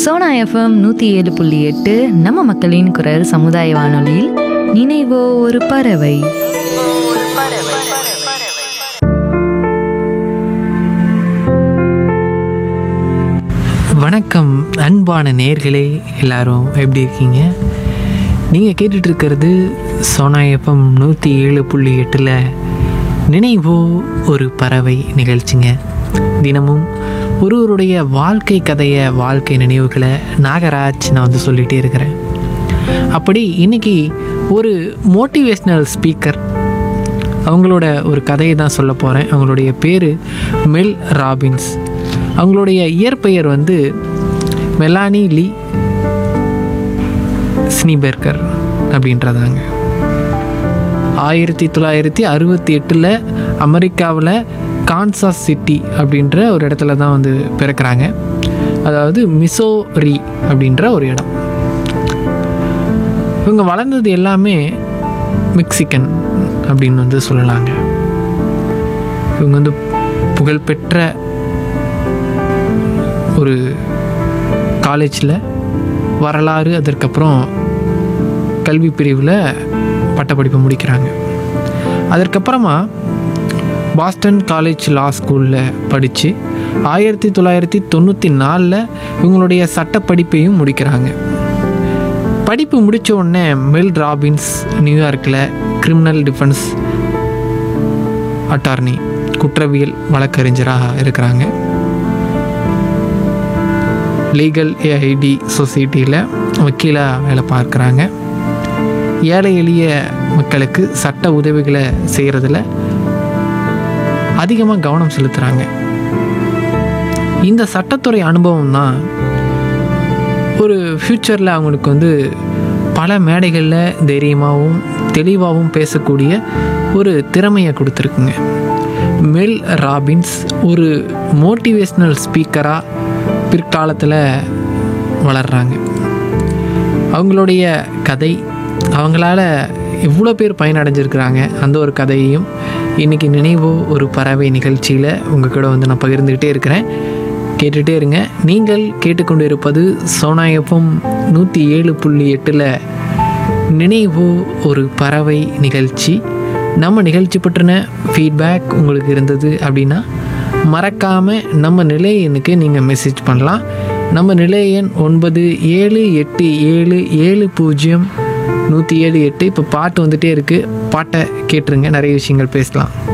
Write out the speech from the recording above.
Sona FM நூற்றி ஏழு புள்ளி எட்டு நம்ம மக்களின் குரல் சமுதாய வானொலியில் நினைவோ ஒரு பறவை வணக்கம் அன்பான நேர்களே எல்லாரும் எப்படி இருக்கீங்க நீங்கள் கேட்டுட்டு இருக்கிறது சோனா எஃப்எம் நூற்றி ஏழு புள்ளி எட்டில் நினைவோ ஒரு பறவை நிகழ்ச்சிங்க தினமும் ஒருவருடைய வாழ்க்கை கதையை வாழ்க்கை நினைவுகளை நாகராஜ் நான் வந்து சொல்லிகிட்டே இருக்கிறேன் அப்படி இன்னைக்கு ஒரு மோட்டிவேஷ்னல் ஸ்பீக்கர் அவங்களோட ஒரு கதையை தான் சொல்ல போகிறேன் அவங்களுடைய பேர் மெல் ராபின்ஸ் அவங்களுடைய இயற்பெயர் வந்து மெலானி லீ ஸ்னீபெர்கர் அப்படின்றதாங்க ஆயிரத்தி தொள்ளாயிரத்தி அறுபத்தி எட்டில் அமெரிக்காவில் கான்சாஸ் சிட்டி அப்படின்ற ஒரு இடத்துல தான் வந்து பிறக்கிறாங்க அதாவது மிசோரி அப்படின்ற ஒரு இடம் இவங்க வளர்ந்தது எல்லாமே மெக்சிகன் அப்படின்னு வந்து சொல்லலாங்க இவங்க வந்து புகழ்பெற்ற ஒரு காலேஜில் வரலாறு அதற்கப்புறம் கல்வி பிரிவில் பட்டப்படிப்பு முடிக்கிறாங்க அதற்கப்புறமா பாஸ்டன் காலேஜ் லா ஸ்கூலில் படித்து ஆயிரத்தி தொள்ளாயிரத்தி தொண்ணூற்றி நாலில் இவங்களுடைய சட்டப்படிப்பையும் முடிக்கிறாங்க படிப்பு முடித்த உடனே மெல் ராபின்ஸ் நியூயார்க்கில் கிரிமினல் டிஃபென்ஸ் அட்டார்னி குற்றவியல் வழக்கறிஞராக இருக்கிறாங்க லீகல் ஏஐடி சொசைட்டியில் வக்கீலாக வேலை பார்க்குறாங்க ஏழை எளிய மக்களுக்கு சட்ட உதவிகளை செய்கிறதுல அதிகமாக கவனம் செலுத்துகிறாங்க இந்த சட்டத்துறை அனுபவம் தான் ஒரு ஃப்யூச்சரில் அவங்களுக்கு வந்து பல மேடைகளில் தைரியமாகவும் தெளிவாகவும் பேசக்கூடிய ஒரு திறமையை கொடுத்துருக்குங்க மெல் ராபின்ஸ் ஒரு மோட்டிவேஷ்னல் ஸ்பீக்கராக பிற்காலத்தில் வளர்கிறாங்க அவங்களுடைய கதை அவங்களால எவ்வளோ பேர் பயனடைஞ்சிருக்கிறாங்க அந்த ஒரு கதையையும் இன்றைக்கி நினைவோ ஒரு பறவை நிகழ்ச்சியில் உங்கள் கூட வந்து நான் பகிர்ந்துக்கிட்டே இருக்கிறேன் கேட்டுகிட்டே இருங்க நீங்கள் கேட்டுக்கொண்டு இருப்பது சோனா எஃப்எம் நூற்றி ஏழு புள்ளி எட்டில் நினைவோ ஒரு பறவை நிகழ்ச்சி நம்ம நிகழ்ச்சி பற்றின ஃபீட்பேக் உங்களுக்கு இருந்தது அப்படின்னா மறக்காமல் நம்ம நிலைய எண்ணுக்கு நீங்கள் மெசேஜ் பண்ணலாம் நம்ம நிலைய எண் ஒன்பது ஏழு எட்டு ஏழு ஏழு பூஜ்ஜியம் நூற்றி ஏழு எட்டு இப்போ பாட்டு வந்துகிட்டே இருக்குது பாட்டை கேட்டுருங்க நிறைய விஷயங்கள் பேசலாம்